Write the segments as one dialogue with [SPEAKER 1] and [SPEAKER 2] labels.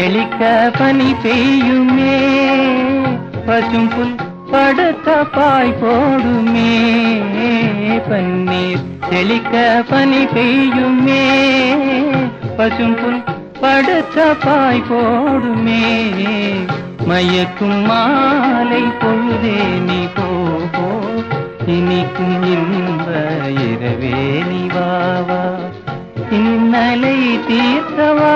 [SPEAKER 1] தெளிக்க பனி பெய்யுமே பசும் புல் படுத்த பாய் போடுமே பன்னீர் தெளிக்க பனி பெய்யுமே பசும் புல் படுத்த பாய் போடுமே மயக்கும் மாலை பொழுதே நீ போ போ. இனிக்கும் இன்ப இரவே நீ வா வா இன்னலை தீர்த்தவா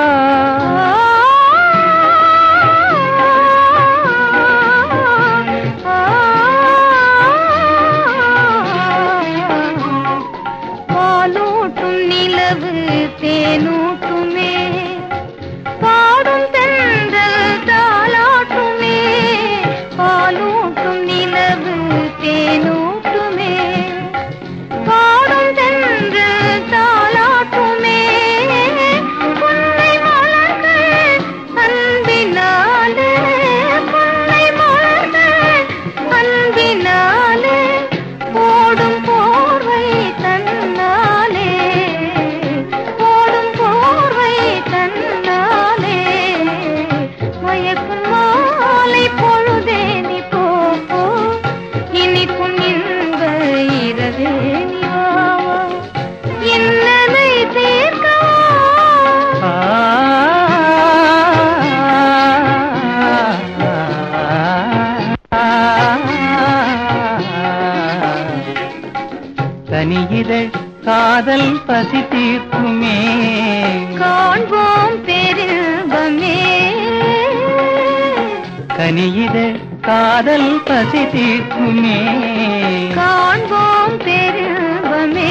[SPEAKER 2] பாலூட்டும் நிலவு தேனூட்டுமே பாடும் தென்றல் தாளாட்டுமே பாலூட்டும் நிலவு தேனூட்டுமே பாடும் தென்றல் தாளாட்டுமே புன்னை மலர்கள் அன்பினாலே புன்னை மலர்கள் அன்பினாலே போடும் போர்வை தன்னாலே போடும் போர்வை தன்னாலே மயக்கும் மாலை பொழுதே நீ போ போ. இனிக்கும் இன்ப இரவே நீ வா வா. இன்னலை தீர்க்கவா
[SPEAKER 1] ஆ தனியிதழ் காதல் பசி தீர்க்குமே
[SPEAKER 2] காண்போம் பெரும்பமே
[SPEAKER 1] கனியிதழ் காதல் பசி தீர்க்குமே
[SPEAKER 2] காண்போம் பெரும்பமே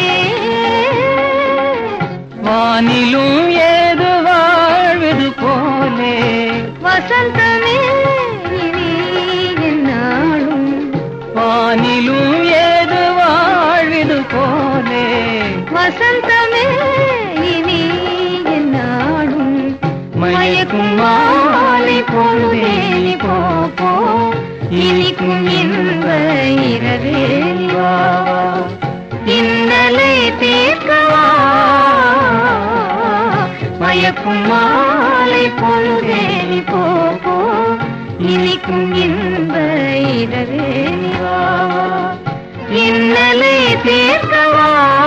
[SPEAKER 1] வானிலும் ஏது வாழ்வது போலே
[SPEAKER 2] வசந்தமே இனி என்னாலும்
[SPEAKER 1] வானிலும் ஏது வாழ்வது போலே
[SPEAKER 2] வசந்தமே இனி என்னாலும்
[SPEAKER 1] மயக்கும் மாலை பொழுதே நீ போ போ
[SPEAKER 2] இனிக்கும் இன்ப இரவே நீ வா வா. இன்னலை தீர்க்கவா மயக்கும் மாலை பொழுதே நீ போ போ இனிக்கும் இன்ப இரவே நீ வா வா. இன்னலை தீர்க்கவா